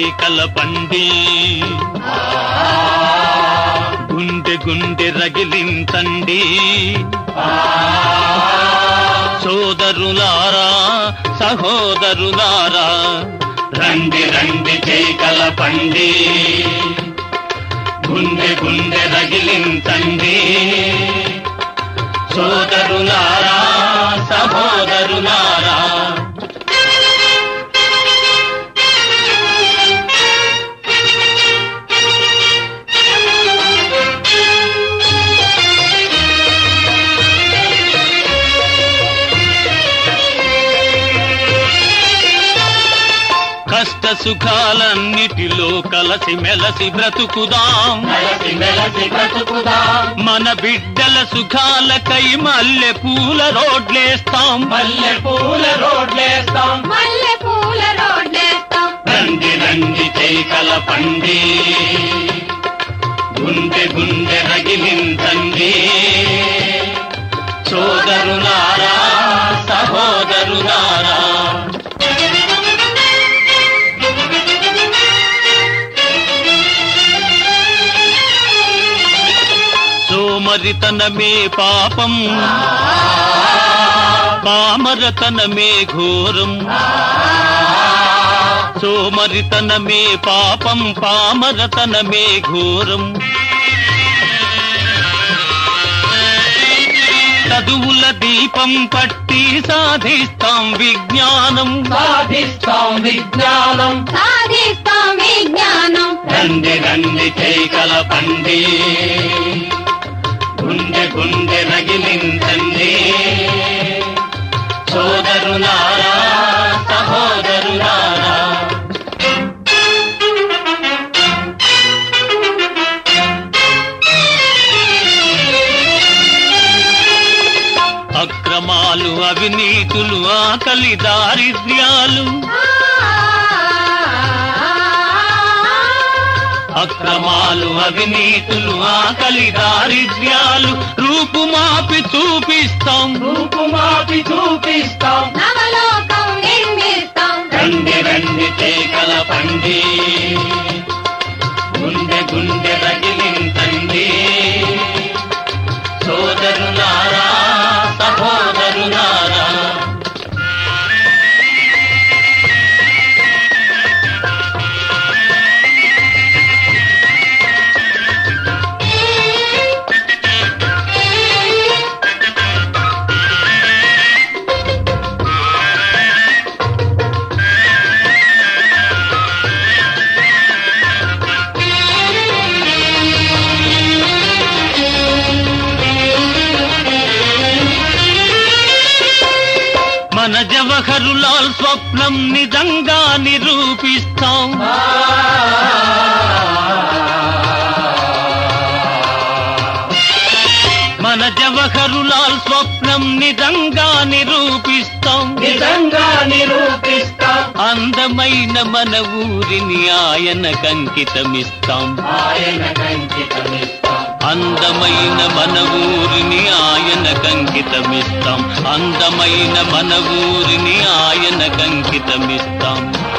చేకల పండి గుండె గుండె రగిలింతండి సోదరులారా సహోదరులారా రండి రండి చేకల పండి గుండె గుండె రగిలింతండి సోదరులారా సహోదరులారా కష్ట సుఖాలన్నిటిలో కలసి మెలసి బ్రతుకుదాం మెలసి మెలసి బ్రతుకుదాం మన బిడ్డల సుఖాలకై మల్లె పూల రోడ్లేస్తాం మల్లె పూల రోడ్లేస్తాం మల్లె పూల రోడ్లేస్తాం రండి రండి చేకల పండి గుండె గుండె రగిలింతండి సోదరులారా సహోదరులారా సోమరితనమే పాపం పామరతనమే ఘోరం సోమరితనమే పాపం పామరతనమే ఘోరం చదువుల దీపం పట్టి సాధిస్తాం విజ్ఞానం సాధిస్తాం విజ్ఞానం సాధిస్తాం విజ్ఞానం రండి రండి చేకల పండి గుండె గుండె రగిలించండి సోదరులారా సహోదరులారా అక్రమాలు అవినీతులు ఆకలి దారిద్ర్యాలు అక్రమాలు అవినీతులు ఆకలి దారిద్ర్యాలు రూపుమాపి చూపిస్తాం రూపుమాపి చూపిస్తాం నవలోకం నిర్మిస్తాం రండి రండి చేకల పండి గుండె గుండె రగిలింతండి సోదరులారా సహోదరులారా మన జవహరులాల్ స్వప్నం నిజంగా నిరూపిస్తాం మన జవహరులాల్ స్వప్నం నిజంగా నిరూపిస్తాం నిజంగా నిరూపిస్తాం అందమైన మన ఊరిని ఆయన కంకితమిస్తాం ఆయన కంకితమిస్తాం అందమైన మన ఊరిని ఆయన కంకితమిస్తాం అందమైన మన ఊరిని ఆయన కంకితమిస్తాం